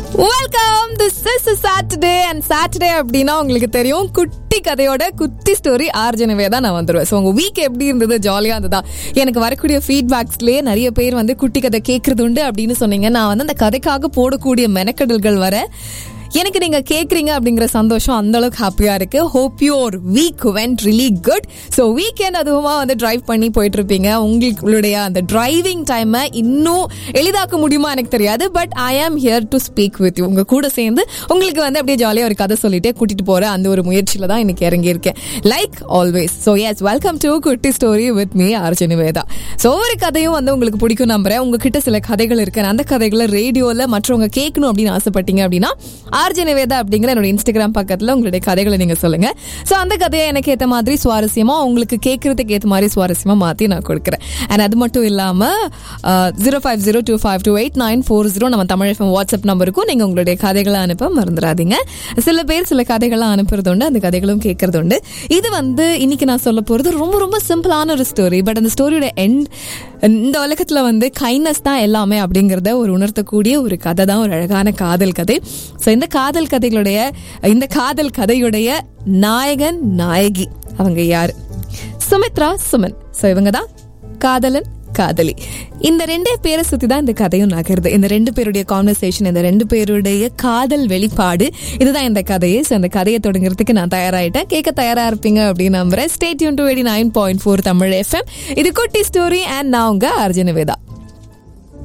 welcome this is Saturday and Saturday அப்படின்னா உங்களுக்கு தெரியும் குட்டி கதையோட குட்டி ஸ்டோரி ஆர்ஜனவே தான் நான் வந்துருவேன் ஸோ உங்க வீக் எப்படி இருந்தது ஜாலியாக இருந்ததா எனக்கு வரக்கூடிய ஃபீட்பேக்ஸ்லேயே நிறைய பேர் வந்து குட்டி கதை கேட்கறது உண்டு அப்படின்னு சொன்னீங்க நான் வந்து அந்த கதைக்காக போடக்கூடிய மெனக்கடல்கள் வர எனக்கு நீங்க கேக்குறீங்க அப்படிங்கிற சந்தோஷம் அந்த அளவுக்கு ஹாப்பியா இருக்கு hope your week went really good so weekend அதுவுமா வந்து டிரைவ் பண்ணி போயிட்டு இருப்பீங்க உங்களுடைய அந்த டிரைவிங் டைமை இன்னும் எளிதாக்க முடியுமா எனக்கு தெரியாது but I am here to speak with you உங்க கூட சேர்ந்து உங்களுக்கு வந்து அப்படியே ஜாலியாக ஒரு கதை சொல்லிட்டே கூட்டிட்டு போற அந்த ஒரு முயற்சியில தான் இன்னைக்கு இறங்கியிருக்கேன் like always so yes welcome to குட்டி story with me Arjuni Veda so ஒவ்வொரு கதையும் வந்து உங்களுக்கு பிடிக்கும் நம்புறேன் உங்ககிட்ட சில கதைகள் இருக்கு அந்த கதைகளை ரேடியோல மற்றவங்க கேட்கணும் அப்படின்னு ஆசைப்பட்டீங்க அப்படின்னா ஆர்ஜி நிவேதா அப்படிங்கிற என்னோட இன்ஸ்டாகிராம் பக்கத்துல உங்களுடைய கதைகளை நீங்க சொல்லுங்க ஸோ அந்த கதையை எனக்கு ஏற்ற மாதிரி சுவாரஸ்யமா உங்களுக்கு கேட்கறதுக்கு ஏற்ற மாதிரி சுவாரஸ்யமா மாத்தி நான் கொடுக்குறேன் அண்ட் அது மட்டும் இல்லாம zero five zero two five two eight nine four zero நம்ம தமிழ் FM வாட்ஸ்அப் நம்பருக்கும் நீங்க உங்களுடைய கதைகளை அனுப்ப மறந்துடாதீங்க சில பேர் சில கதைகளை அனுப்புறது உண்டு அந்த கதைகளும் கேட்கறது உண்டு இது வந்து இன்னைக்கு நான் சொல்ல போறது ரொம்ப ரொம்ப சிம்பிளான ஒரு ஸ்டோரி பட் அந்த ஸ்டோரியோட எண்ட் இந்த உலகத்துல வந்து கைண்ட்னஸ் தான் எல்லாமே அப்படிங்கறத ஒரு உணர்த்தக்கூடிய ஒரு கதை தான் ஒரு அழகான காதல் கதை ஸோ இந்த காதல் கதைகளுடைய இந்த காதல் கதையுடைய நாயகன் நாயகி அவங்க யாரு சுமித்ரா சுமன் ஸோ இவங்க தான் காதலன் காதலி இந்த ரெண்டே பேரை சுத்தி தான் இந்த கதையும் நகருது இந்த ரெண்டு பேருடைய கான்வர்சேஷன் இந்த ரெண்டு பேருடைய காதல் வெளிப்பாடு இதுதான் இந்த கதையே ஸோ இந்த கதையை தொடங்குறதுக்கு நான் தயாராயிட்டேன் கேட்க தயாரா இருப்பீங்க அப்படின்னு நம்புறேன் ஸ்டேட் யூன் to eighty nine point four Tamil FM இது குட்டி ஸ்டோரி அண்ட் நான் உங்க அர்ஜுன வேதா